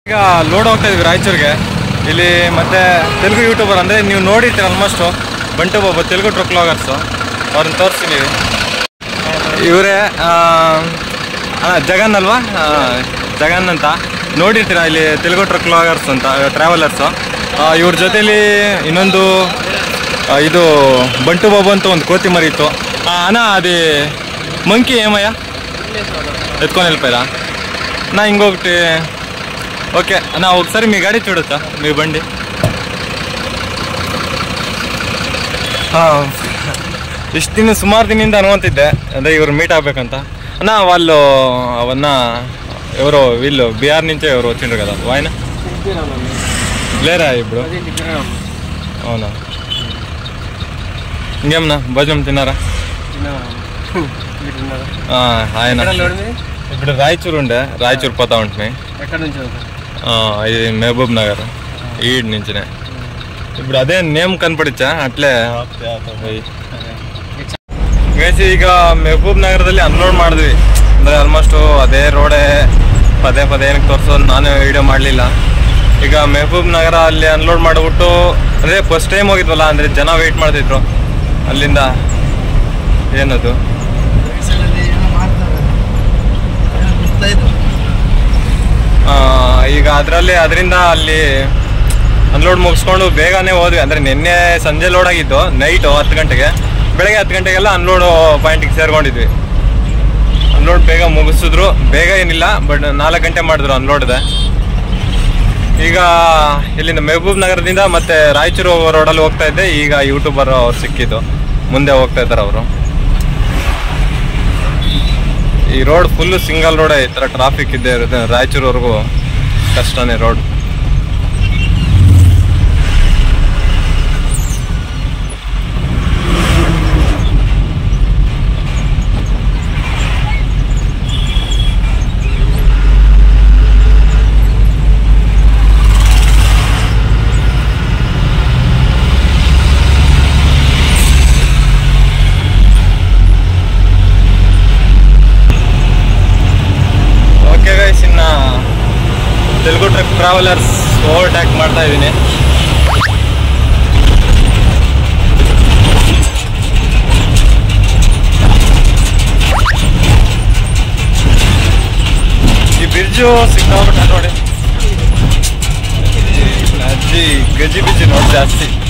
ಈಗ ಲೋಡ್ ಹೋಗ್ತಾ ಇದೀವಿ ರಾಯಚೂರಿಗೆ ಇಲ್ಲಿ ಮತ್ತೆ ತೆಲುಗು ಯೂಟ್ಯೂಬರ್ ಅಂದರೆ ನೀವು ನೋಡಿರ್ತೀರ almost Bantu Babu Telugu truck loggers ಅವ್ರನ್ನ ತೋರಿಸ್ತೀನಿ ಇವರೇ ಅಣ್ಣ ಜಗನ್ ಅಲ್ವಾ ಆ, ಜಗನ್ ಅಂತ ನೋಡಿರ್ತೀರ ಇಲ್ಲಿ ತೆಲುಗು ಟ್ರಕ್ ಲಾಗರ್ಸ್ ಅಂತ ಟ್ರಾವೆಲರ್ಸು ಇವ್ರ ಜೊತೆಲಿ ಇನ್ನೊಂದು ಆ, ಇದು ಬಂಟು ಬಾಬು ಅಂತ ಒಂದು ಕೋತಿ ಮರಿ ಇತ್ತು ಆ, ಅಣ್ಣ ಅದೇ ಮಂಕಿ ಏಮಯ್ಯ ಎತ್ಕೊಂಡು వెళ్ళిపోయారా నా ఇంకొకటి ఓకే అన్న ఒకసారి మీ గాడి చూడొచ్చా మీ బండి ಇಷ್ಟು ದಿನ ಸುಮಾರು ದಿನದಿಂದ ಅನ್ಕೊಂತಿದ್ದೆ ಅದೇ ಇವ್ರು ಮೀಟ್ ಆಗ್ಬೇಕಂತ అన్న వాళ్ళు అవన్న ఎవరో వీళ్ళు బీహార్ నుంచే ఎవరు వచ్చిండ్రు కదా ఆయన లేరా ఇప్పుడు అవునా ఇంకేమన్నా భోజనం తిన్నారా ఆ, ఆయన ఇప్పుడు రాయచూరు ఉండే రాయచూరు పోతా ఉంటుంది ఎక్కడి నుంచి వెళ్తారు ఇది మహబూబ్ నగర్ ఈడ్ నుంచినే ఇప్పుడు అదే నేమ్ కనపడిచ్చా అట్లే ಗೈಸ್ ಈಗ ಮೆಹಬೂಬ್ ನಗರದಲ್ಲಿ ಅನ್ಲೋಡ್ ಮಾಡಿದ್ವಿ ಅಂದ್ರೆ ಆಲ್ಮೋಸ್ಟ್ ಅದೇ ರೋಡೇ ಪದೇ ಪದೇ ಏನಕ್ಕೆ ತೋರಿಸೋದು ನಾನು ವಿಡಿಯೋ ಮಾಡಲಿಲ್ಲ ಈಗ ಮೆಹಬೂಬ್ ನಗರ ಅಲ್ಲಿ ಅನ್ಲೋಡ್ ಮಾಡಿಬಿಟ್ಟು ಅದೇ ಫಸ್ಟ್ ಟೈಮ್ ಹೋಗಿದ್ವಲ್ಲ ಅಂದ್ರೆ ಜನ ವೆಯ್ಟ್ ಮಾಡ್ತಿದ್ರು ಅಲ್ಲಿಂದ ಏನದು ಆ, ಈಗ ಅದರಲ್ಲಿ ಅದರಿಂದ ಅಲ್ಲಿ ಅನ್ಲೋಡ್ ಮುಗಿಸ್ಕೊಂಡು ಬೇಗನೆ ಹೋದ್ವಿ ಅಂದ್ರೆ ನಿನ್ನೆ ಸಂಜೆ ಲೋಡ್ ಆಗಿದ್ದು ನೈಟು ಹತ್ತು ಗಂಟೆಗೆ ಬೆಳಗ್ಗೆ ಹತ್ತು ಗಂಟೆಗೆಲ್ಲ ಅನ್ಲೋಡ್ ಪಾಯಿಂಟಿಗೆ ಸೇರ್ಕೊಂಡಿದ್ವಿ ಅನ್ಲೋಡ್ ಬೇಗ ಮುಗಿಸಿದ್ರು ಬೇಗ ಏನಿಲ್ಲ ಬಟ್ ನಾಲ್ಕು ಗಂಟೆ ಮಾಡಿದ್ರು ಅನ್ಲೋಡ್ದೆ ಈಗ ಇಲ್ಲಿಂದ ಮೆಹಬೂಬ್ ನಗರದಿಂದ ಮತ್ತೆ ರಾಯಚೂರು ರೋಡಲ್ಲಿ ಹೋಗ್ತಾ ಇದ್ದೆ ಈಗ ಯೂಟ್ಯೂಬರ್ ಅವ್ರು ಸಿಕ್ಕಿದ್ದು ಮುಂದೆ ಹೋಗ್ತಾ ಇದ್ದಾರೆ ಅವರು ಈ ರೋಡ್ ಫುಲ್ ಸಿಂಗಲ್ ರೋಡ್ ಈ ಥರ ಟ್ರಾಫಿಕ್ ಇದ್ದೇ ಇರುತ್ತೆ ರಾಯಚೂರ್ವರೆಗೂ ಕಷ್ಟನೇ ರೋಡ್ ಓಕೆ ಗೈಸ್ ಇನ್ನ ತೆಲುಗು ಟ್ರಕ್ ಟ್ರಾವೆಲರ್ಸ್ ಓವರ್ಟ್ಯಾಕ್ ಮಾಡ್ತಾ ಇದ್ದೀನಿ ಈ ಬ್ರಿಡ್ಜು ಸಿಕ್ಕಾಬಿಟ್ಟು ನೋಡಿ ಈ ಅಜ್ಜಿ ಗಜಿ ಬಿಜಿ ನೋಡಿ ಜಾಸ್ತಿ